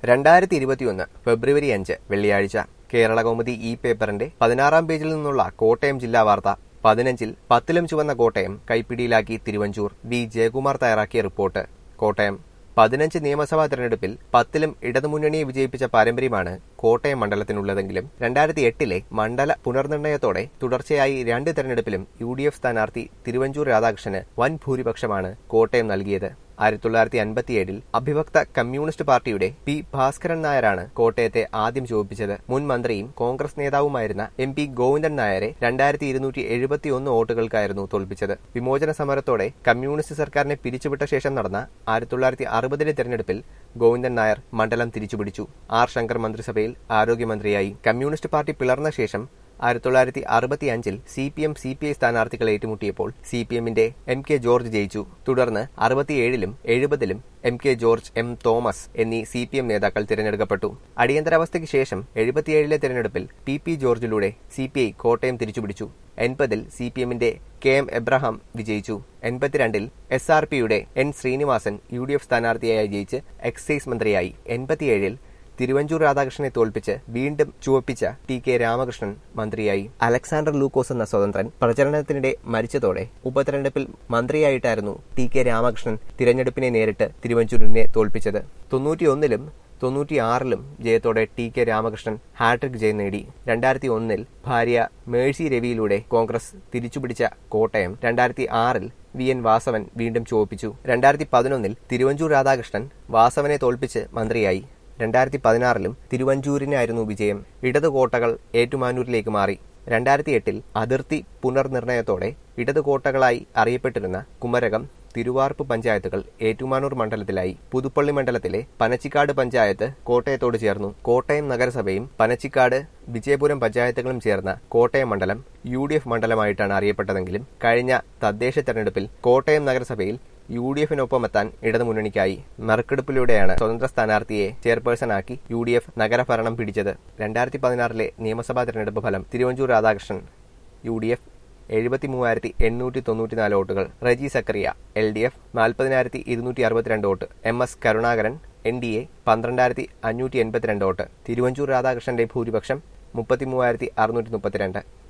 രണ്ടായിരത്തി ഇരുപത്തിയൊന്ന് ഫെബ്രുവരി അഞ്ച് വെള്ളിയാഴ്ച കേരള കൗമുദി ഈ പേപ്പറിന്റെ പതിനാറാം പേജിൽ നിന്നുള്ള കോട്ടയം ജില്ലാ വാർത്ത പതിനഞ്ചിൽ പത്തിലും ചുവന്ന കോട്ടയം കൈപ്പിടിയിലാക്കി തിരുവഞ്ചൂർ വി ജയകുമാർ തയ്യാറാക്കിയ റിപ്പോർട്ട് കോട്ടയം പതിനഞ്ച് നിയമസഭാ തെരഞ്ഞെടുപ്പിൽ പത്തിലും ഇടതുമുന്നണിയെ വിജയിപ്പിച്ച പാരമ്പര്യമാണ് കോട്ടയം മണ്ഡലത്തിനുള്ളതെങ്കിലും രണ്ടായിരത്തി എട്ടിലെ മണ്ഡല പുനർനിർണയത്തോടെ തുടർച്ചയായി രണ്ട് തെരഞ്ഞെടുപ്പിലും യു ഡി എഫ് സ്ഥാനാർത്ഥി തിരുവഞ്ചൂർ രാധാകൃഷ്ണന് വൻ ഭൂരിപക്ഷമാണ് കോട്ടയം നൽകിയത് ആയിരത്തി തൊള്ളായിരത്തി അൻപത്തിയേഴിൽ അഭിഭക്ത കമ്മ്യൂണിസ്റ്റ് പാർട്ടിയുടെ പി ഭാസ്കരൻ നായരാണ് കോട്ടയത്തെ ആദ്യം ചുവപ്പിച്ചത് മുൻ മന്ത്രിയും കോൺഗ്രസ് നേതാവുമായിരുന്ന എം പി ഗോവിന്ദൻ നായരെ രണ്ടായിരത്തി ഇരുന്നൂറ്റി എഴുപത്തി ഒന്ന് വോട്ടുകൾക്കായിരുന്നു തോൽപ്പിച്ചത് വിമോചന സമരത്തോടെ കമ്മ്യൂണിസ്റ്റ് സർക്കാരിനെ പിരിച്ചുവിട്ട ശേഷം നടന്ന ആയിരത്തി തൊള്ളായിരത്തി അറുപതിലെ തെരഞ്ഞെടുപ്പിൽ ഗോവിന്ദൻ നായർ മണ്ഡലം തിരിച്ചുപിടിച്ചു ആർ ശങ്കർ മന്ത്രിസഭയിൽ ആരോഗ്യമന്ത്രിയായി കമ്മ്യൂണിസ്റ്റ് പാർട്ടി പിളർന്ന ശേഷം ആയിരത്തി തൊള്ളായിരത്തി അറുപത്തി അഞ്ചിൽ C P M C P I സ്ഥാനാർത്ഥികൾ ഏറ്റുമുട്ടിയപ്പോൾ സി പി എമ്മിന്റെ എം കെ ജോർജ് ജയിച്ചു തുടർന്ന് അറുപത്തിയേഴിലും എഴുപതിലും M K George M Thomas എന്നീ സി പി എം നേതാക്കൾ തിരഞ്ഞെടുക്കപ്പെട്ടു അടിയന്തരാവസ്ഥയ്ക്ക് ശേഷം എഴുപത്തിയേഴിലെ തെരഞ്ഞെടുപ്പിൽ പി പി ജോർജിലൂടെ സി പി ഐ കോട്ടയം തിരിച്ചുപിടിച്ചു എൺപതിൽ സി പി എമ്മിന്റെ കെ എം എബ്രഹാം വിജയിച്ചു എൺപത്തിരണ്ടിൽ എസ് ആർ പിയുടെ N Sreenivasan U D F സ്ഥാനാർത്ഥിയായി ജയിച്ച് എക്സൈസ് മന്ത്രിയായി എൺപത്തിയേഴിൽ തിരുവഞ്ചൂർ രാധാകൃഷ്ണനെ തോൽപ്പിച്ച് വീണ്ടും ചുവപ്പിച്ച ടി കെ രാമകൃഷ്ണൻ മന്ത്രിയായി അലക്സാണ്ടർ ലൂക്കോസ് എന്ന സ്വതന്ത്രൻ പ്രചരണത്തിനിടെ മരിച്ചതോടെ ഉപതെരഞ്ഞെടുപ്പിൽ മന്ത്രിയായിട്ടായിരുന്നു ടി കെ രാമകൃഷ്ണൻ തിരഞ്ഞെടുപ്പിനെ നേരിട്ട് തിരുവഞ്ചൂരിനെ തോൽപ്പിച്ചത് തൊണ്ണൂറ്റിയൊന്നിലും തൊണ്ണൂറ്റിയാറിലും ജയത്തോടെ ടി കെ രാമകൃഷ്ണൻ ഹാട്രിക് ജയം നേടി രണ്ടായിരത്തി ഒന്നിൽ ഭാര്യ മേഴ്സി രവിയിലൂടെ കോൺഗ്രസ് തിരിച്ചുപിടിച്ച കോട്ടയം രണ്ടായിരത്തി ആറിൽ വി എൻ വാസവൻ വീണ്ടും ചുവപ്പിച്ചു രണ്ടായിരത്തി പതിനൊന്നിൽ തിരുവഞ്ചൂർ രാധാകൃഷ്ണൻ വാസവനെ തോൽപ്പിച്ച് മന്ത്രിയായി രണ്ടായിരത്തി പതിനാറിലും തിരുവഞ്ചൂരിനായിരുന്നു വിജയം ഇടതു കോട്ടകൾ ഏറ്റുമാനൂരിലേക്ക് മാറി രണ്ടായിരത്തി എട്ടിൽ അതിർത്തി പുനർനിർണയത്തോടെ ഇടതു കോട്ടകളായി അറിയപ്പെട്ടിരുന്ന കുമരകം തിരുവാർപ്പ് പഞ്ചായത്തുകൾ ഏറ്റുമാനൂർ മണ്ഡലത്തിലായി പുതുപ്പള്ളി മണ്ഡലത്തിലെ പനച്ചിക്കാട് പഞ്ചായത്ത് കോട്ടയത്തോട് ചേർന്നു കോട്ടയം നഗരസഭയും പനച്ചിക്കാട് വിജയപുരം പഞ്ചായത്തുകളും ചേർന്ന കോട്ടയം മണ്ഡലം യു ഡി എഫ് മണ്ഡലമായിട്ടാണ് അറിയപ്പെട്ടതെങ്കിലും കഴിഞ്ഞ തദ്ദേശ തെരഞ്ഞെടുപ്പിൽ കോട്ടയം നഗരസഭയിൽ യു ഡി എഫിനൊപ്പം എത്താൻ ഇടതുമുന്നണിക്കായി നറുക്കെടുപ്പിലൂടെയാണ് സ്വതന്ത്ര സ്ഥാനാർത്ഥിയെ ചെയർപേഴ്സണാക്കി യു ഡി എഫ് നഗരഭരണം പിടിച്ചത് രണ്ടായിരത്തി പതിനാറിലെ നിയമസഭാ തെരഞ്ഞെടുപ്പ് ഫലം Thiruvanchoor Radhakrishnan U D F എഴുപത്തി മൂവായിരത്തി എണ്ണൂറ്റി തൊണ്ണൂറ്റിനാല് വോട്ടുകൾ Reji Zachariah L D F നാൽപ്പതിനായിരത്തി ഇരുന്നൂറ്റി അറുപത്തിരണ്ട് vote M S Karunakaran N D A പന്ത്രണ്ടായിരത്തി അഞ്ഞൂറ്റി എൺപത്തിരണ്ട് വോട്ട് തിരുവഞ്ചൂർ രാധാകൃഷ്ണന്റെ ഭൂരിപക്ഷം മുപ്പത്തി മൂവായിരത്തി അറുന്നൂറ്റി മുപ്പത്തിരണ്ട്